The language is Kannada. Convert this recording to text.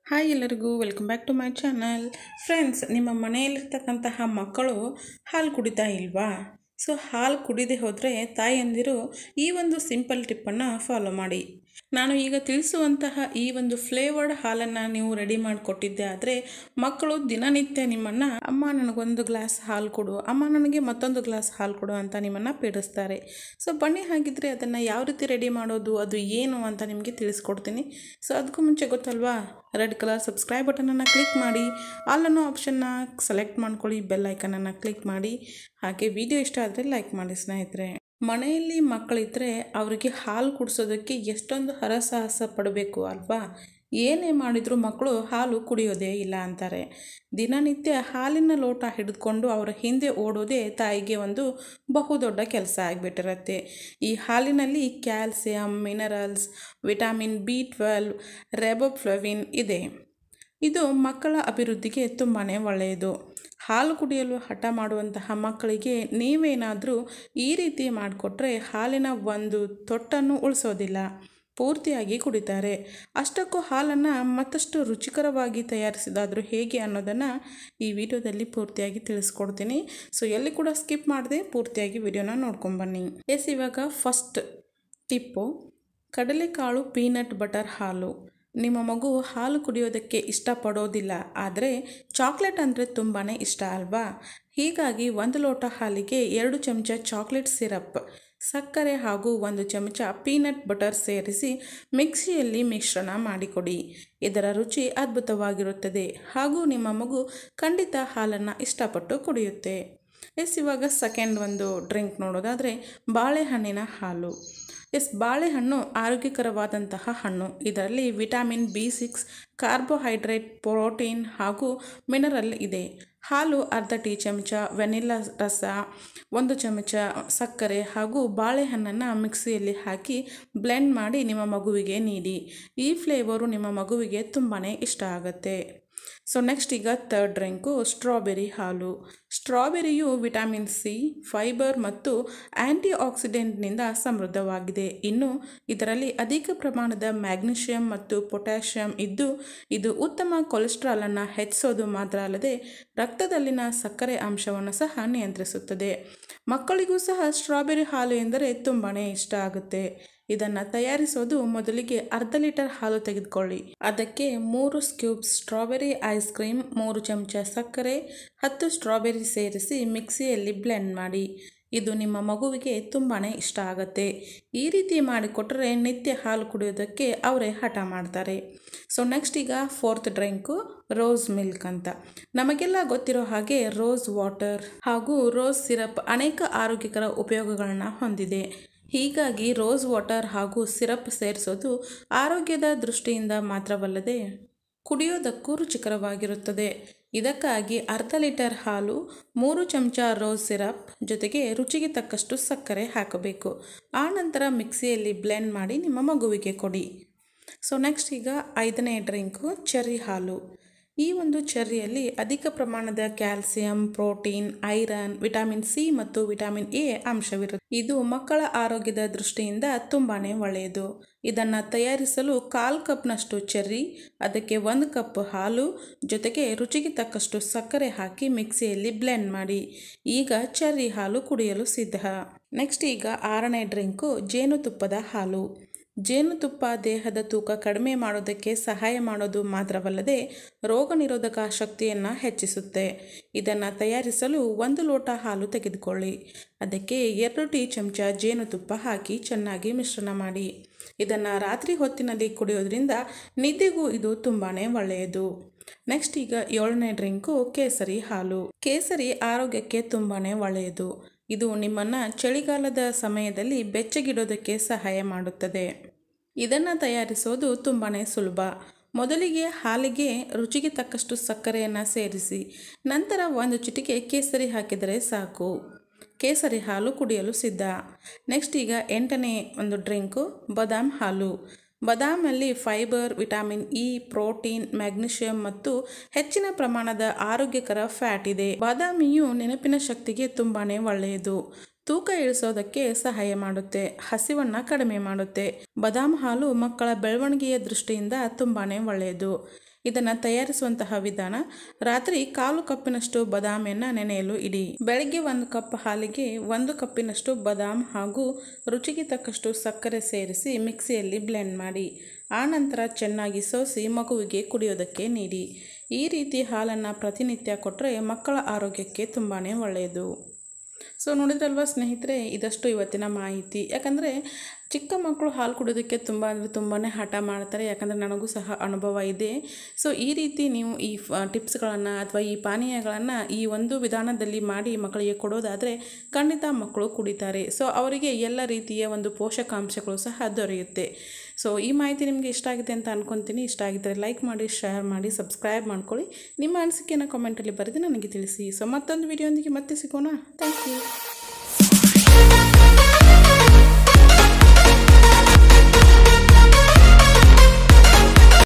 ಹಾಯ್ ಎಲ್ಲರಿಗೂ welcome back to my channel friends ನಿಮ್ಮ ಮನೆಯಲ್ಲಿರ್ತಕ್ಕಂತಹ ಮಕ್ಕಳು ಹಾಲು ಕುಡಿತಾ ಇಲ್ವಾ ಸೊ ಹಾಲು ಕುಡಿದೇ ಹೋದರೆ ತಾಯಂದಿರು ಈ ಒಂದು ಸಿಂಪಲ್ ಟಿಪ್ಪನ್ನು ಫಾಲೋ ಮಾಡಿ ನಾನು ಈಗ ತಿಳಿಸುವಂತಹ ಈ ಒಂದು ಫ್ಲೇವರ್ಡ್ ಹಾಲನ್ನು ನೀವು ರೆಡಿ ಮಾಡಿಕೊಟ್ಟಿದ್ದೆ ಆದರೆ ಮಕ್ಕಳು ದಿನನಿತ್ಯ ನಿಮ್ಮನ್ನು ಅಮ್ಮ ನನಗೊಂದು ಗ್ಲಾಸ್ ಹಾಲು ಕೊಡು ಅಮ್ಮ ನನಗೆ ಮತ್ತೊಂದು ಗ್ಲಾಸ್ ಹಾಲು ಕೊಡು ಅಂತ ನಿಮ್ಮನ್ನು ಪೀಡಿಸ್ತಾರೆ ಸೊ ಬನ್ನಿ ಹಾಗಿದ್ರೆ ಅದನ್ನು ಯಾವ ರೀತಿ ರೆಡಿ ಮಾಡೋದು ಅದು ಏನು ಅಂತ ನಿಮಗೆ ತಿಳಿಸ್ಕೊಡ್ತೀನಿ ಸೊ ಅದಕ್ಕೂ ಮುಂಚೆ ಗೊತ್ತಲ್ವಾ ರೆಡ್ ಕಲರ್ ಸಬ್ಸ್ಕ್ರೈಬ್ ಬಟನನ್ನು ಕ್ಲಿಕ್ ಮಾಡಿ ಆಲ್ ಅನ್ನೋ ಆಪ್ಷನ್ನ ಸೆಲೆಕ್ಟ್ ಮಾಡ್ಕೊಳ್ಳಿ ಬೆಲ್ ಐಕನನ್ನು ಕ್ಲಿಕ್ ಮಾಡಿ ಹಾಗೆ ವಿಡಿಯೋ ಇಷ್ಟ ಆದರೆ ಲೈಕ್ ಮಾಡಿ ಸ್ನೇಹಿತರೆ ಮನೆಯಲ್ಲಿ ಮಕ್ಕಳಿದ್ದರೆ ಅವರಿಗೆ ಹಾಲು ಕುಡಿಸೋದಕ್ಕೆ ಎಷ್ಟೊಂದು ಹರಸಾಹಸ ಪಡಬೇಕು ಅಲ್ವಾ ಏನೇ ಮಾಡಿದರೂ ಮಕ್ಕಳು ಹಾಲು ಕುಡಿಯೋದೇ ಇಲ್ಲ ಅಂತಾರೆ ದಿನನಿತ್ಯ ಹಾಲಿನ ಲೋಟ ಹಿಡಿದುಕೊಂಡು ಅವರ ಹಿಂದೆ ಓಡೋದೇ ತಾಯಿಗೆ ಒಂದು ಬಹುದೊಡ್ಡ ಕೆಲಸ ಆಗಿಬಿಟ್ಟಿರತ್ತೆ ಈ ಹಾಲಿನಲ್ಲಿ calcium minerals vitamin B twelve riboflavin ಇದೆ ಇದು ಮಕ್ಕಳ ಅಭಿವೃದ್ಧಿಗೆ ತುಂಬಾ ಒಳ್ಳೆಯದು ಹಾಲು ಕುಡಿಯಲು ಹಠ ಮಾಡುವಂತಹ ಮಕ್ಕಳಿಗೆ ನೀವೇನಾದರೂ ಈ ರೀತಿ ಮಾಡಿಕೊಟ್ರೆ ಹಾಲಿನ ಒಂದು ತೊಟ್ಟನ್ನು ಉಳಿಸೋದಿಲ್ಲ ಪೂರ್ತಿಯಾಗಿ ಕುಡಿತಾರೆ ಅಷ್ಟಕ್ಕೂ ಹಾಲನ್ನು ಮತ್ತಷ್ಟು ರುಚಿಕರವಾಗಿ ತಯಾರಿಸಿದಾದರೂ ಹೇಗೆ ಅನ್ನೋದನ್ನು ಈ ವಿಡಿಯೋದಲ್ಲಿ ಪೂರ್ತಿಯಾಗಿ ತಿಳಿಸ್ಕೊಡ್ತೀನಿ ಸೊ ಎಲ್ಲಿ ಕೂಡ ಸ್ಕಿಪ್ ಮಾಡದೆ ಪೂರ್ತಿಯಾಗಿ ವಿಡಿಯೋನ ನೋಡ್ಕೊಂಬನ್ನಿ ಎಸ್ ಇವಾಗ ಫಸ್ಟ್ ಟಿಪ್ಪು ಕಡಲೆಕಾಳು ಪೀನಟ್ ಬಟರ್ ಹಾಲು ನಿಮ್ಮ ಮಗು ಹಾಲು ಕುಡಿಯೋದಕ್ಕೆ ಇಷ್ಟಪಡೋದಿಲ್ಲ ಆದರೆ ಚಾಕ್ಲೇಟ್ ಅಂದರೆ ತುಂಬಾ ಇಷ್ಟ ಅಲ್ವಾ ಹೀಗಾಗಿ ಒಂದು ಲೋಟ ಹಾಲಿಗೆ ಎರಡು ಚಮಚ ಚಾಕ್ಲೇಟ್ ಸಿರಪ್ ಸಕ್ಕರೆ ಹಾಗೂ ಒಂದು ಚಮಚ ಪೀನಟ್ ಬಟರ್ ಸೇರಿಸಿ ಮಿಕ್ಸಿಯಲ್ಲಿ ಮಿಶ್ರಣ ಮಾಡಿಕೊಡಿ ಇದರ ರುಚಿ ಅದ್ಭುತವಾಗಿರುತ್ತದೆ ಹಾಗೂ ನಿಮ್ಮ ಮಗು ಖಂಡಿತ ಹಾಲನ್ನು ಇಷ್ಟಪಟ್ಟು ಕುಡಿಯುತ್ತೆ ಎಸ್ ಇವಾಗ ಸೆಕೆಂಡ್ ಒಂದು ಡ್ರಿಂಕ್ ನೋಡೋದಾದರೆ ಬಾಳೆಹಣ್ಣಿನ ಹಾಲು ಎಸ್ ಬಾಳೆಹಣ್ಣು ಆರೋಗ್ಯಕರವಾದಂತಹ ಹಣ್ಣು ಇದರಲ್ಲಿ vitamin B six carbohydrate protein ಹಾಗೂ ಮಿನರಲ್ ಇದೆ ಹಾಲು ಅರ್ಧ ಟೀ ಚಮಚ ವೆನಿಲ್ಲಾ ರಸ ಒಂದು ಚಮಚ ಸಕ್ಕರೆ ಹಾಗೂ ಬಾಳೆಹಣ್ಣನ್ನು ಮಿಕ್ಸಿಯಲ್ಲಿ ಹಾಕಿ ಬ್ಲೆಂಡ್ ಮಾಡಿ ನಿಮ್ಮ ಮಗುವಿಗೆ ನೀಡಿ ಈ ಫ್ಲೇವರು ನಿಮ್ಮ ಮಗುವಿಗೆ ತುಂಬಾ ಇಷ್ಟ ಆಗುತ್ತೆ ಸೊ ನೆಕ್ಸ್ಟ್ ಈಗ ತರ್ಡ್ ಡ್ರಿಂಕು ಸ್ಟ್ರಾಬೆರಿ ಹಾಲು ಸ್ಟ್ರಾಬೆರಿಯು ವಿಟಮಿನ್ ಸಿ ಫೈಬರ್ ಮತ್ತು ಆ್ಯಂಟಿ ಆಕ್ಸಿಡೆಂಟ್ನಿಂದ ಸಮೃದ್ಧವಾಗಿದೆ ಇನ್ನು ಇದರಲ್ಲಿ ಅಧಿಕ ಪ್ರಮಾಣದ ಮ್ಯಾಗ್ನೀಷಿಯಂ ಮತ್ತು ಪೊಟ್ಯಾಷಿಯಂ ಇದ್ದು ಇದು ಉತ್ತಮ ಕೊಲೆಸ್ಟ್ರಾಲನ್ನು ಹೆಚ್ಚಿಸೋದು ಮಾತ್ರ ಅಲ್ಲದೆ ರಕ್ತದಲ್ಲಿನ ಸಕ್ಕರೆ ಅಂಶವನ್ನು ಸಹ ನಿಯಂತ್ರಿಸುತ್ತದೆ ಮಕ್ಕಳಿಗೂ ಸಹ ಸ್ಟ್ರಾಬೆರಿ ಹಾಲು ಎಂದರೆ ತುಂಬಾ ಇಷ್ಟ ಆಗುತ್ತೆ ಇದನ್ನು ತಯಾರಿಸೋದು ಮೊದಲಿಗೆ ಅರ್ಧ ಲೀಟರ್ ಹಾಲು ತೆಗೆದುಕೊಳ್ಳಿ ಅದಕ್ಕೆ ಮೂರು ಸ್ಕ್ಯೂಬ್ಸ್ ಸ್ಟ್ರಾಬೆರಿ ಐಸ್ ಕ್ರೀಮ್ ಮೂರು ಚಮಚ ಸಕ್ಕರೆ ಹತ್ತು ಸ್ಟ್ರಾಬೆರಿ ಸೇರಿಸಿ ಮಿಕ್ಸಿಯಲ್ಲಿ ಬ್ಲೆಂಡ್ ಮಾಡಿ ಇದು ನಿಮ್ಮ ಮಗುವಿಗೆ ತುಂಬಾ ಇಷ್ಟ ಆಗುತ್ತೆ ಈ ರೀತಿ ಮಾಡಿಕೊಟ್ರೆ ನಿತ್ಯ ಹಾಲು ಕುಡಿಯೋದಕ್ಕೆ ಅವರೇ ಹಠ ಮಾಡ್ತಾರೆ ಸೊ ನೆಕ್ಸ್ಟ್ ಈಗ ಫೋರ್ತ್ ಡ್ರಿಂಕು ರೋಸ್ ಮಿಲ್ಕ್ ಅಂತ ನಮಗೆಲ್ಲ ಗೊತ್ತಿರೋ ಹಾಗೆ ರೋಸ್ ವಾಟರ್ ಹಾಗೂ ರೋಸ್ ಸಿರಪ್ ಅನೇಕ ಆರೋಗ್ಯಕರ ಉಪಯೋಗಗಳನ್ನು ಹೊಂದಿದೆ ಹೀಗಾಗಿ ರೋಸ್ ವಾಟರ್ ಹಾಗೂ ಸಿರಪ್ ಸೇರಿಸೋದು ಆರೋಗ್ಯದ ದೃಷ್ಟಿಯಿಂದ ಮಾತ್ರವಲ್ಲದೆ ಕುಡಿಯೋದಕ್ಕೂ ರುಚಿಕರವಾಗಿರುತ್ತದೆ ಇದಕ್ಕಾಗಿ ಅರ್ಧ ಲೀಟರ್ ಹಾಲು ಮೂರು ಚಮಚ ರೋಸ್ ಸಿರಪ್ ಜೊತೆಗೆ ರುಚಿಗೆ ತಕ್ಕಷ್ಟು ಸಕ್ಕರೆ ಹಾಕಬೇಕು ಆನಂತರ ಮಿಕ್ಸಿಯಲ್ಲಿ ಬ್ಲೆಂಡ್ ಮಾಡಿ ನಿಮ್ಮ ಮಗುವಿಗೆ ಕೊಡಿ ಸೊ ನೆಕ್ಸ್ಟ್ ಈಗ ಐದನೇ ಡ್ರಿಂಕು ಚೆರ್ರಿ ಹಾಲು ಈ ಒಂದು ಚೆರ್ರಿಯಲ್ಲಿ ಅಧಿಕ ಪ್ರಮಾಣದ calcium protein iron vitamin C ಮತ್ತು ವಿಟಮಿನ್ ಎ ಅಂಶವಿರುತ್ತೆ ಇದು ಮಕ್ಕಳ ಆರೋಗ್ಯದ ದೃಷ್ಟಿಯಿಂದ ತುಂಬಾ ಒಳ್ಳೆಯದು ಇದನ್ನು ತಯಾರಿಸಲು ಕಾಲು ಕಪ್ನಷ್ಟು ಚೆರ್ರಿ ಅದಕ್ಕೆ ಒಂದು ಕಪ್ ಹಾಲು ಜೊತೆಗೆ ರುಚಿಗೆ ತಕ್ಕಷ್ಟು ಸಕ್ಕರೆ ಹಾಕಿ ಮಿಕ್ಸಿಯಲ್ಲಿ ಬ್ಲೆಂಡ್ ಮಾಡಿ ಈಗ ಚೆರ್ರಿ ಹಾಲು ಕುಡಿಯಲು ಸಿದ್ಧ ನೆಕ್ಸ್ಟ್ ಈಗ ಆರನೇ ಡ್ರಿಂಕು ಜೇನುತುಪ್ಪದ ಹಾಲು ಜೇನುತುಪ್ಪ ದೇಹದ ತೂಕ ಕಡಿಮೆ ಮಾಡೋದಕ್ಕೆ ಸಹಾಯ ಮಾಡೋದು ಮಾತ್ರವಲ್ಲದೆ ರೋಗ ನಿರೋಧಕ ಶಕ್ತಿಯನ್ನು ಹೆಚ್ಚಿಸುತ್ತೆ ಇದನ್ನು ತಯಾರಿಸಲು ಒಂದು ಲೋಟ ಹಾಲು ತೆಗೆದುಕೊಳ್ಳಿ ಅದಕ್ಕೆ ಎರಡು ಟೀ ಚಮಚ ಜೇನುತುಪ್ಪ ಹಾಕಿ ಚೆನ್ನಾಗಿ ಮಿಶ್ರಣ ಮಾಡಿ ಇದನ್ನು ರಾತ್ರಿ ಹೊತ್ತಿನಲ್ಲಿ ಕುಡಿಯೋದ್ರಿಂದ ನಿದ್ದೆಗೂ ಇದು ತುಂಬಾ ಒಳ್ಳೆಯದು ನೆಕ್ಸ್ಟ್ ಈಗ ಏಳನೇ ಡ್ರಿಂಕು ಕೇಸರಿ ಹಾಲು ಕೇಸರಿ ಆರೋಗ್ಯಕ್ಕೆ ತುಂಬಾ ಒಳ್ಳೆಯದು ಇದು ನಿಮ್ಮನ್ನು ಚಳಿಗಾಲದ ಸಮಯದಲ್ಲಿ ಬೆಚ್ಚಗಿಡೋದಕ್ಕೆ ಸಹಾಯ ಮಾಡುತ್ತದೆ ಇದನ್ನು ತಯಾರಿಸೋದು ತುಂಬಾ ಸುಲಭ ಮೊದಲಿಗೆ ಹಾಲಿಗೆ ರುಚಿಗೆ ತಕ್ಕಷ್ಟು ಸಕ್ಕರೆಯನ್ನು ಸೇರಿಸಿ ನಂತರ ಒಂದು ಚಿಟಿಕೆ ಕೇಸರಿ ಹಾಕಿದರೆ ಸಾಕು ಕೇಸರಿ ಹಾಲು ಕುಡಿಯಲು ಸಿದ್ಧ ನೆಕ್ಸ್ಟ್ ಈಗ ಎಂಟನೇ ಒಂದು ಡ್ರಿಂಕು ಬಾದಾಮ್ ಹಾಲು ಬಾದಾಮಲ್ಲಿ fibre vitamin E protein magnesium ಮತ್ತು ಹೆಚ್ಚಿನ ಪ್ರಮಾಣದ ಆರೋಗ್ಯಕರ ಫ್ಯಾಟ್ ಇದೆ ಬಾದಾಮಿಯು ನೆನಪಿನ ಶಕ್ತಿಗೆ ತುಂಬಾ ಒಳ್ಳೆಯದು ತೂಕ ಇಳಿಸೋದಕ್ಕೆ ಸಹಾಯ ಮಾಡುತ್ತೆ ಹಸಿವನ್ನು ಕಡಿಮೆ ಮಾಡುತ್ತೆ ಬಾದಾಮ್ ಹಾಲು ಮಕ್ಕಳ ಬೆಳವಣಿಗೆಯ ದೃಷ್ಟಿಯಿಂದ ತುಂಬಾ ಒಳ್ಳೆಯದು ಇದನ್ನು ತಯಾರಿಸುವಂತಹ ವಿಧಾನ ರಾತ್ರಿ ಕಾಲು ಕಪ್ಪಿನಷ್ಟು ಬಾದಾಮಿಯನ್ನು ನೆನೆಯಲು ಇಡಿ ಬೆಳಗ್ಗೆ ಒಂದು ಕಪ್ ಹಾಲಿಗೆ ಒಂದು ಕಪ್ಪಿನಷ್ಟು ಬಾದಾಮ್ ಹಾಗೂ ರುಚಿಗೆ ತಕ್ಕಷ್ಟು ಸಕ್ಕರೆ ಸೇರಿಸಿ ಮಿಕ್ಸಿಯಲ್ಲಿ ಬ್ಲೆಂಡ್ ಮಾಡಿ ಆನಂತರ ಚೆನ್ನಾಗಿ ಸೋಸಿ ಮಗುವಿಗೆ ಕುಡಿಯೋದಕ್ಕೆ ನೀಡಿ ಈ ರೀತಿ ಹಾಲನ್ನು ಪ್ರತಿನಿತ್ಯ ಕೊಟ್ಟರೆ ಮಕ್ಕಳ ಆರೋಗ್ಯಕ್ಕೆ ತುಂಬಾ ಒಳ್ಳೆಯದು ಸೊ ನೋಡಿದ್ರಲ್ವ ಸ್ನೇಹಿತರೆ ಇದಷ್ಟು ಇವತ್ತಿನ ಮಾಹಿತಿ ಯಾಕಂದರೆ ಚಿಕ್ಕ ಮಕ್ಕಳು ಹಾಲು ಕುಡಿಯೋದಕ್ಕೆ ತುಂಬ ಅಂದರೆ ತುಂಬಾ ಹಠ ಮಾಡ್ತಾರೆ ಯಾಕಂದರೆ ನನಗೂ ಸಹ ಅನುಭವ ಇದೆ ಸೊ ಈ ರೀತಿ ನೀವು ಈ ಟಿಪ್ಸ್ಗಳನ್ನು ಅಥವಾ ಈ ಪಾನೀಯಗಳನ್ನು ಈ ಒಂದು ವಿಧಾನದಲ್ಲಿ ಮಾಡಿ ಮಕ್ಕಳಿಗೆ ಕೊಡೋದಾದರೆ ಖಂಡಿತ ಮಕ್ಕಳು ಕುಡಿತಾರೆ ಸೊ ಅವರಿಗೆ ಎಲ್ಲ ರೀತಿಯ ಒಂದು ಪೋಷಕಾಂಶಗಳು ಸಹ ದೊರೆಯುತ್ತೆ ಸೊ ಈ ಮಾಹಿತಿ ನಿಮಗೆ ಇಷ್ಟ ಆಗಿದೆ ಅಂತ ಅನ್ಕೊತೀನಿ ಇಷ್ಟ ಆಗಿದ್ದರೆ ಲೈಕ್ ಮಾಡಿ ಶೇರ್ ಮಾಡಿ ಸಬ್ಸ್ಕ್ರೈಬ್ ಮಾಡ್ಕೊಳ್ಳಿ ನಿಮ್ಮ ಅನಿಸಿಕೆಯನ್ನು ಕಾಮೆಂಟಲ್ಲಿ ಬರೆದು ನನಗೆ ತಿಳಿಸಿ ಸೊ ಮತ್ತೊಂದು ವಿಡಿಯೋಂದಿಗೆ ಮತ್ತೆ ಸಿಗೋಣ ಥ್ಯಾಂಕ್ ಯು